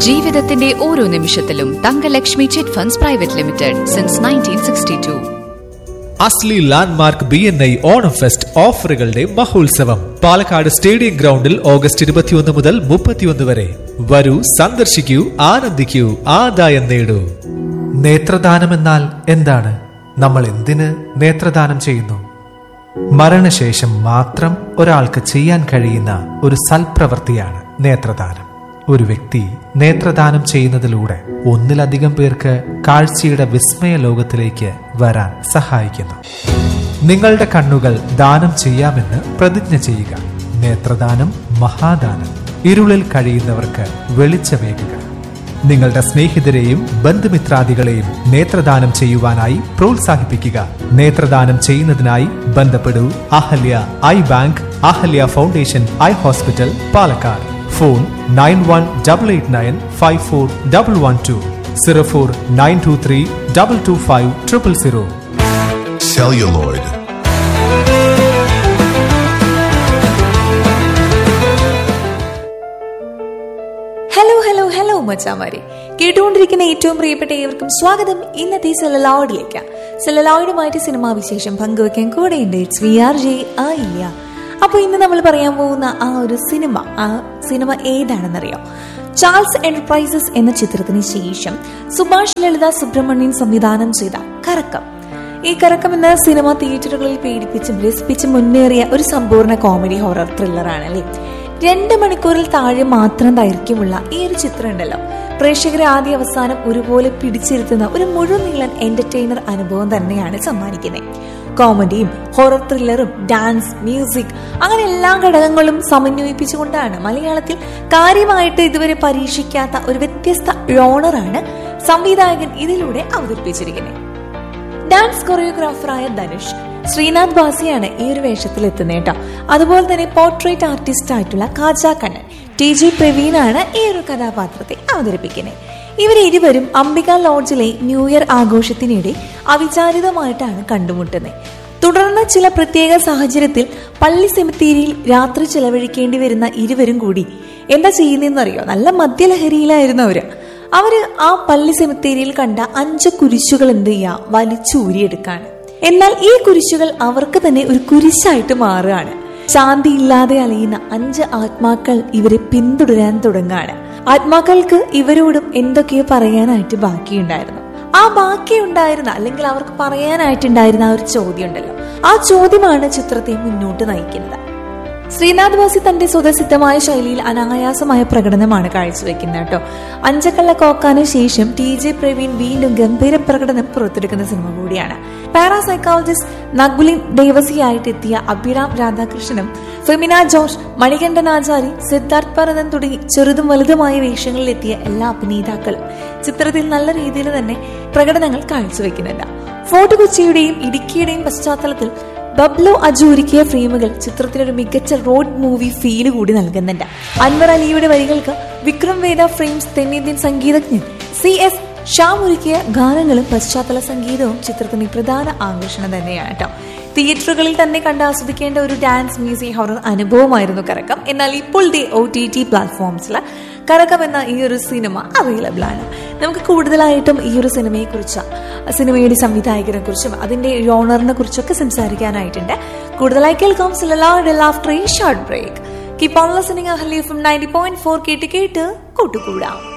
ജീവിതത്തിന്റെ ഓരോ നിമിഷത്തിലും Thankalakshmi chit funds private limited since nineteen sixty two അസ്ലി landmark B N I Onam fest ഓഫറുകളുടെ മഹോത്സവം പാലക്കാട് സ്റ്റേഡിയം ഗ്രൗണ്ടിൽ ഓഗസ്റ്റ് ഇരുപത്തിയൊന്ന് മുതൽ മുപ്പത്തിയൊന്ന് വരെ വരൂ സന്ദർശിക്കൂ ആനന്ദിക്കൂ ആദായം നേടൂ നേത്രദാനം എന്നാൽ എന്താണ് നമ്മൾ എന്തിന് നേത്രദാനം ചെയ്യുന്നു മരണശേഷം മാത്രം ഒരാൾക്ക് ചെയ്യാൻ കഴിയുന്ന ഒരു സൽപ്രവൃത്തിയാണ് നേത്രദാനം ഒരു വ്യക്തി നേത്രദാനം ചെയ്യുന്നതിലൂടെ ഒന്നിലധികം പേർക്ക് കാഴ്ചയുടെ വിസ്മയ ലോകത്തിലേക്ക് വരാൻ സഹായിക്കുന്നു നിങ്ങളുടെ കണ്ണുകൾ ദാനം ചെയ്യാമെന്ന് പ്രതിജ്ഞ ചെയ്യുക നേത്രദാനം മഹാദാനം ഇരുളിൽ കഴിയുന്നവർക്ക് വെളിച്ചമേകുക നിങ്ങളുടെ സ്നേഹിതരെയും ബന്ധുമിത്രാദികളെയും നേത്രദാനം ചെയ്യുവാനായി പ്രോത്സാഹിപ്പിക്കുക നേത്രദാനം ചെയ്യുന്നതിനായി ബന്ധപ്പെടൂ Ahalya eye bank Ahalya foundation eye hospital Palakkad phone nine one double eight nine five four double one two zero four nine two three double two five triple zero celluloid, hello hello hello മച്ചാമാരെ കേട്ടുകൊണ്ടിരിക്കുന്ന ഏറ്റവും പ്രിയപ്പെട്ട ഏവർക്കും സ്വാഗതം ഇന്നത്തെ സെലലോയിഡിലേക്ക് സെലലോയിഡുമായിട്ട് സിനിമാ വിശേഷം പങ്കുവെക്കാൻ കൂടെയുണ്ട് ഇറ്റ്സ് വി ആർ ജെ ആ ഇല്ല അപ്പോൾ ഇന്ന് നമ്മൾ പറയാൻ പോകുന്ന ആ ഒരു സിനിമ ആ സിനിമ ഏതാണെന്നറിയോ ചാൾസ് എന്റർപ്രൈസസ് എന്ന ചിത്രത്തിന് ശേഷം സുഭാഷ് ലളിത സുബ്രഹ്മണ്യൻ സംവിധാനം ചെയ്ത കറക്കം ഈ കറക്കം എന്ന സിനിമ തിയേറ്ററുകളിൽ പീഡിപ്പിച്ച് ഗ്രസിപ്പിച്ച് മുന്നേറിയ ഒരു സമ്പൂർണ്ണ കോമഡി ഹൊറർ ത്രില്ലറാണ് അല്ലേ രണ്ട് മണിക്കൂറിൽ താഴെ മാത്രം ദൈർഘ്യമുള്ള ഈ ഒരു ചിത്രം ഉണ്ടല്ലോ പ്രേക്ഷകരെ ആദ്യ അവസാനം ഒരുപോലെ പിടിച്ചിരുത്തുന്ന ഒരു മുഴുവൻ നീളൻ എന്റർടൈനർ അനുഭവം തന്നെയാണ് സമ്മാനിക്കുന്നത് കോമഡിയും ഹൊറർ ത്രില്ലറും ഡാൻസ് മ്യൂസിക് അങ്ങനെ എല്ലാ ഘടകങ്ങളും സമന്വയിപ്പിച്ചുകൊണ്ടാണ് മലയാളത്തിൽ കാര്യമായിട്ട് ഇതുവരെ പരീക്ഷിക്കാത്ത ഒരു വ്യത്യസ്ത ജോണറാണ് സംവിധായകൻ ഇതിലൂടെ അവതരിപ്പിച്ചിരിക്കുന്നത് ഡാൻസ് കൊറിയോഗ്രാഫറായ ധനുഷ് ശ്രീനാഥ് ബാസിയാണ് ഈ ഒരു വേഷത്തിൽ എത്തുന്നത് കേട്ടോ അതുപോലെ തന്നെ പോർട്രേറ്റ് ആർട്ടിസ്റ്റ് ആയിട്ടുള്ള കാജ കണ്ണൻ ടി ജി പ്രവീണാണ് ഈ ഒരു കഥാപാത്രത്തെ അവതരിപ്പിക്കുന്നത് ഇവരിരുവരും അംബിക ലോഡ്ജിലെ ന്യൂ ഇയർ ആഘോഷത്തിനിടെ അവിചാരിതമായിട്ടാണ് കണ്ടുമുട്ടുന്നത് തുടർന്ന് ചില പ്രത്യേക സാഹചര്യത്തിൽ പള്ളി സെമിത്തേരിയിൽ രാത്രി ചെലവഴിക്കേണ്ടി വരുന്ന ഇരുവരും കൂടി എന്താ ചെയ്യുന്നതെന്നറിയോ നല്ല മദ്യലഹരിയിലായിരുന്നു അവര് അവര് ആ പള്ളി സെമിത്തേരിയിൽ കണ്ട അഞ്ച് കുരിശുകൾ എന്ത് ചെയ്യുക വലിച്ചൂരിയെടുക്കാണ് എന്നാൽ ഈ കുരിശുകൾ അവർക്ക് തന്നെ ഒരു കുരിശായിട്ട് മാറുകയാണ് ശാന്തി ഇല്ലാതെ അലയുന്ന അഞ്ച് ആത്മാക്കൾ ഇവരെ പിന്തുടരാൻ തുടങ്ങാണ് ആത്മാക്കൾക്ക് ഇവരോടും എന്തൊക്കെയോ പറയാനായിട്ട് ബാക്കിയുണ്ടായിരുന്നു ആ ബാക്കിയുണ്ടായിരുന്ന അല്ലെങ്കിൽ അവർക്ക് പറയാനായിട്ടുണ്ടായിരുന്ന ആ ഒരു ചോദ്യം ഉണ്ടല്ലോ ആ ചോദ്യമാണ് ചിത്രത്തെ മുന്നോട്ട് നയിക്കുന്നത് ശ്രീനാഥ് ബാസി തന്റെ സ്വതസിദ്ധമായ ശൈലിയിൽ അനായാസമായ പ്രകടനമാണ് കാഴ്ചവെക്കുന്നത് കേട്ടോ അഞ്ചക്കള്ള കോക്കാന് ശേഷം ടി ജെ പ്രവീൺ വീണ്ടും ഗംഭീര പ്രകടനം പുറത്തെടുക്കുന്ന സിനിമ കൂടിയാണ് പാരാസൈക്കോളജിസ്റ്റ് നഗുലിൻ ദേവസിയായിട്ട് എത്തിയ അഭിരാം രാധാകൃഷ്ണനും ഫെമിന ജോർജ് മണികണ്ഠൻ ആചാരി സിദ്ധാർത്ഥ് ഭരതൻ തുടങ്ങി ചെറുതും വലുതുമായ വേഷങ്ങളിൽ എത്തിയ എല്ലാ അഭിനേതാക്കളും ചിത്രത്തിൽ നല്ല രീതിയിൽ തന്നെ പ്രകടനങ്ങൾ കാഴ്ചവെക്കുന്നുണ്ട് ഫോർട്ട് കൊച്ചിയുടെയും ഇടുക്കിയുടെയും പശ്ചാത്തലത്തിൽ ബബ്ലു അജു ഒരുക്കിയ ഫ്രെയിമുകൾ ചിത്രത്തിനൊരു മികച്ച റോഡ് മൂവി ഫീല് കൂടി നൽകുന്നുണ്ട് അൻവർ അലിയുടെ വരികൾക്ക് വിക്രം വേദ ഫ്രെയിംസ് തെന്നിന്ത്യൻ സംഗീതജ്ഞൻ സി എസ് ഷാം ഒരുക്കിയ ഗാനങ്ങളും പശ്ചാത്തല സംഗീതവും ചിത്രത്തിന് പ്രധാന ആകർഷണം തന്നെയാണ് കേട്ടോ തിയേറ്ററുകളിൽ തന്നെ കണ്ട് ആസ്വദിക്കേണ്ട ഒരു ഡാൻസ് മ്യൂസിക് ഹൊറർ അനുഭവമായിരുന്നു കറക്കം എന്നാൽ ഇപ്പോൾ ദി ഒ ടി ടി പ്ലാറ്റ്ഫോംസിൽ കറക്കം എന്ന ഈ ഒരു സിനിമ അവൈലബിൾ ആണ് നമുക്ക് കൂടുതലായിട്ടും ഈ ഒരു സിനിമയെ കുറിച്ച് സിനിമയുടെ സംവിധായകനെ കുറിച്ചും അതിന്റെ ജോണറിനെ കുറിച്ചൊക്കെ സംസാരിക്കാനായിട്ടുണ്ട് കൂടുതലായി കേൾക്കാം ആഫ്റ്റർ ഈ short break keep on listening അഹലി ഫ്രം നയൻറ്റി പോയിന്റ് ഫോർ കേട്ട് കേട്ട് കൂട്ടുകൂടാം